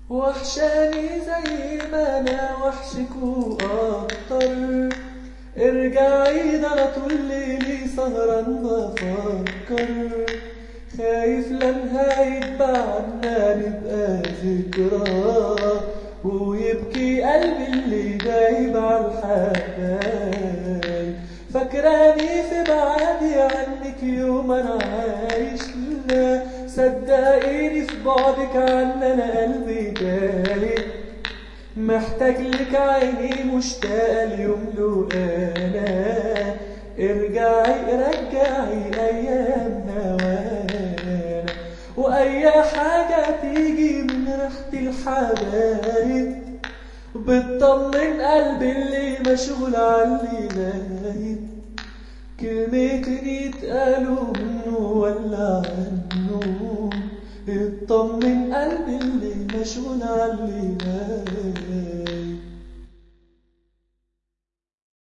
وحشاني زي ما انا وحشك واكتر ارجعي ده انا طول ليلي سهران بفكر خايف لا نهاية بعدنا نبقى ذكرى ويبكي قلبي اللي دايب على الحبايب فاكراني في بعدي عنك يوم انا عايش لا صدقيني في بعدك عني انا قلبي دايب محتاج لك عيني مشتاقة اليوم له انا ارجعي رجعي ايامنا وانا واي حاجة تيجي من ريحة الحبايب بتطمن قلبي اللي مشغول علي نايم كلمتين يتقالوا منه ولا عنه اطمن قلبي اللي مشغول علي نايم